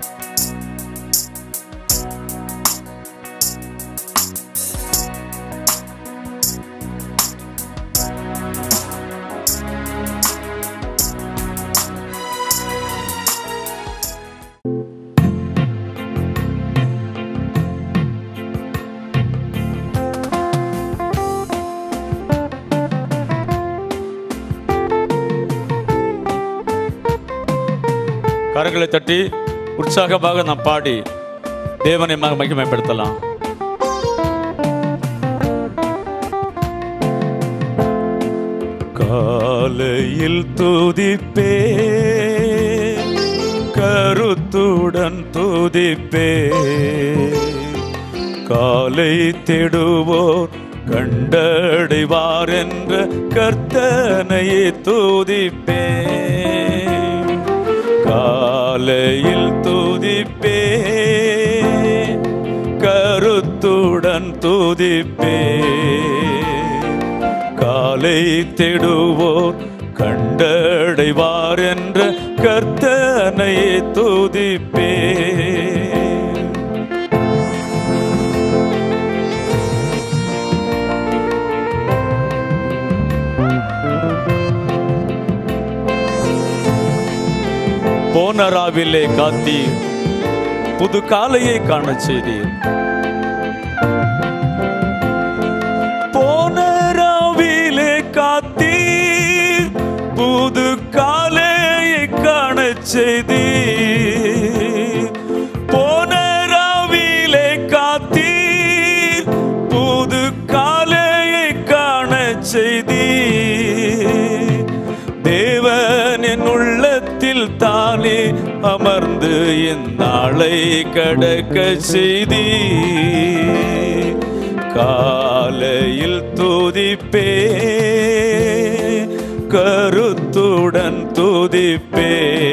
கரங்களை தட்டி உற்சாகமாக நாம் பாடி தேவனை ம- மகிமைப்படுத்தலாம் காலையில் துதிப்பே கருத்துடன் துதிப்பே காலை தேடுவோர் கண்டடைவார் என்ற கர்த்தனையே துதிப்பே காலையில் துதிப்பே கருத்துடன் துதிப்பே காலை தேடுவோர் கண்டடைவார் என்ற கர்த்தனையே துதிப்பே போன ராவிலே காத்தீர் புது காலையை காணச் செய்தீர் போன ராவிலே காத்தீர் புது காலையை காணச் செய்தீர் போன ராவிலே காத்தீர் புது காலையை காணச் செய்தீர் தேவன் என் உள்ளத்தில் தானே அமர்ந்து இந்நாளை கடக்க செய்தி காலையில் துதிப்பே கருத்துடன் துதிப்பே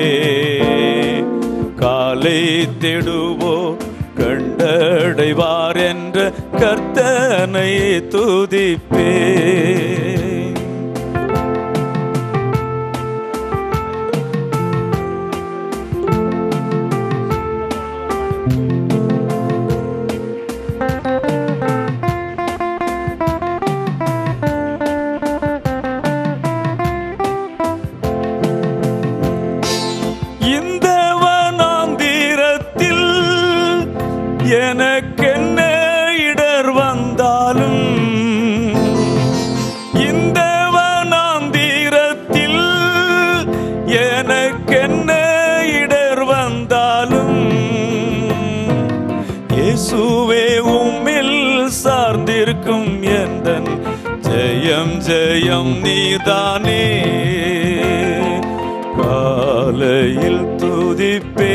காலை தேடுவோ கண்டடைவார் என்ற கர்த்தனை துதிப்பே இந்த வனாந்திரத்தில் எனக்கென்ன இடர் வந்தாலும் இந்த வனாந்திரத்தில் எனக்கென்ன இடர் வந்தாலும் இயேசுவே உம்மில் சார்ந்திருக்கும் எந்தன் ஜெயம் ஜெயம் நீதானே காலையில் துதிப்பே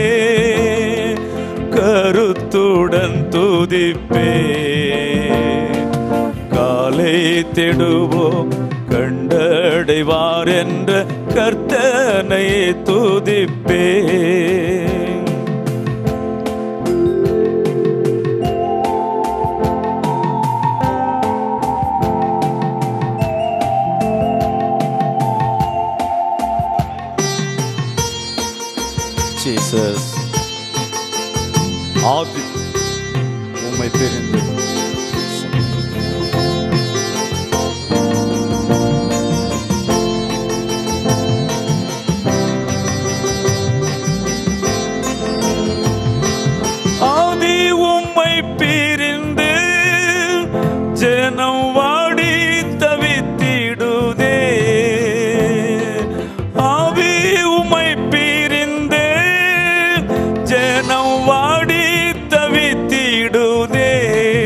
கருத்துடன் துதிப்பே காலை தேடுவோம் கண்டடைவார் என்ற கர்த்தனை துதிப்பே ஜீசஸ் ஆதி உம்மை தெரிந்து ஆதி உம்மை பிரிந்து ஜனம் வாடி தவித்திடுதே ஆவி உம்மை பிரிந்து ஜனம் வாடி தவித்திடுதே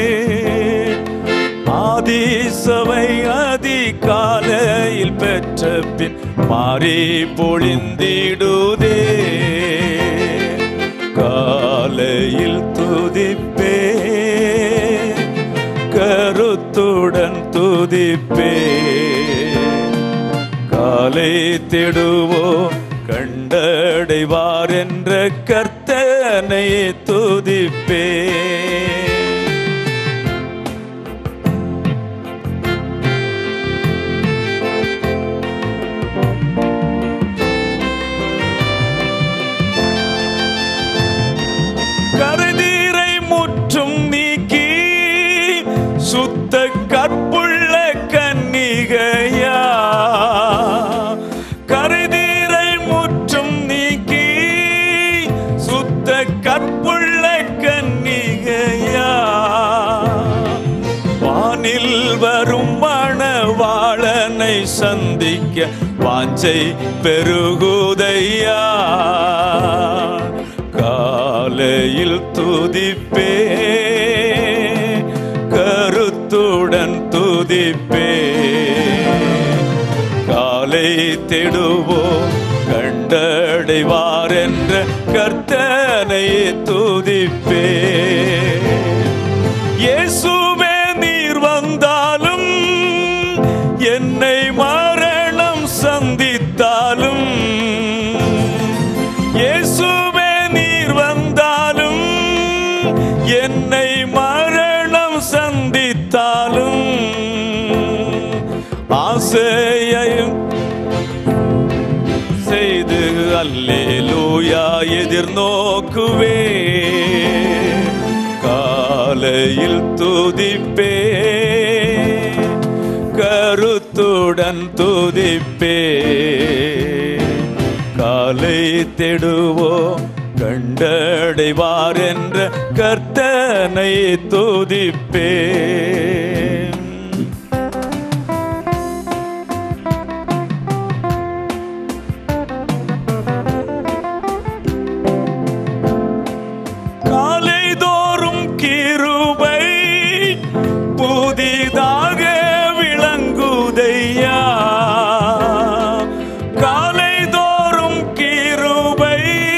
ஆதி சபை அதிகாலையில் பெற்ற பின் மாறி பொழிந்திடுதே காலையில் துதிப்பே கருத்துடன் துதிப்பே காலை தேடுவோ கண்டடைவார் என்ற கர்த்தனை துதிப்பே சுத்த கற்புள்ள கன்னிகையா கருதீரை முற்றும் நீக்கி சுத்த கற்புள்ள கன்னிகையா வானில் வரும் மணவாளனை சந்திக்க வாஞ்சை பெருகுதையா காலையில் துதிப்பே கருத்துடன் துதிப்பே காலை தேடுவோம் கண்டடைவார் என்ற கர்த்தனை துதிப்பே இயேசுவே நீர் வந்தாலும் என்னை மரணம் சந்தித்தாலும் இயேசுவே நீர் வந்தாலும் என்னை மரணம் சந்தித்தாலும் ஆசையையும் செய்து அல்லேலூயா எதிர்நோக்குவே காலையில் துதிப்பே கருத்துடன் துதிப்பே காலை தேடுவோம் கண்டடைவார் என்ற கர்த்தனை துதிப்பே காலைதோறும் கிருபை புதிதாக விளங்குதையா காலைதோறும் கிருபை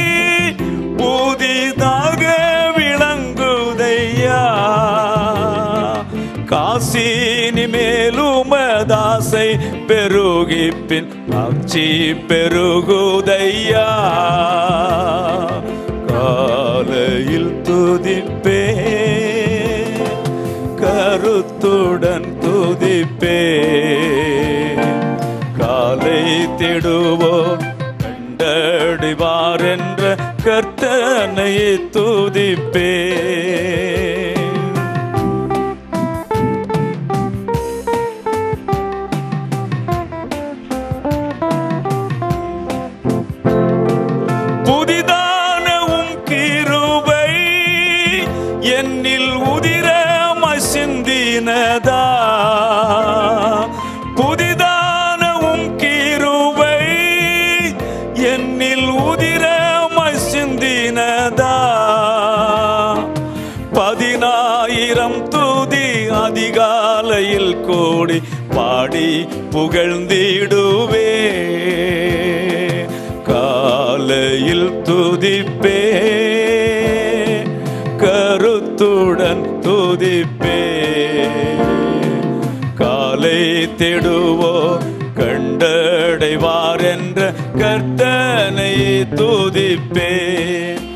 புதிதாக விளங்குதையா காசினி மேலுமதாசை பெருகி பின் ஆட்சி பெருகுதையா காலையில் துதிப்பே கருத்துடன் துதிப்பே காலை தேடுவோம் கண்டடிவார் என்ற கர்த்தனை துதிப்பே புதிதான உம் கிருபை என்னில் உதிரமாய் சிந்தினதா புதிதான உம் கிருபை என்னில் உதிரமாய் சிந்தினதா பதினாயிரம் துதி அதிகாலையில் கோடி பாடி புகழ்ந்திடுவே காலையில் துதிப்பே கருத்துடன் துதிப்பே காலை தேடுவோ கண்டடைவார் என்ற கர்த்தனை துதிப்பே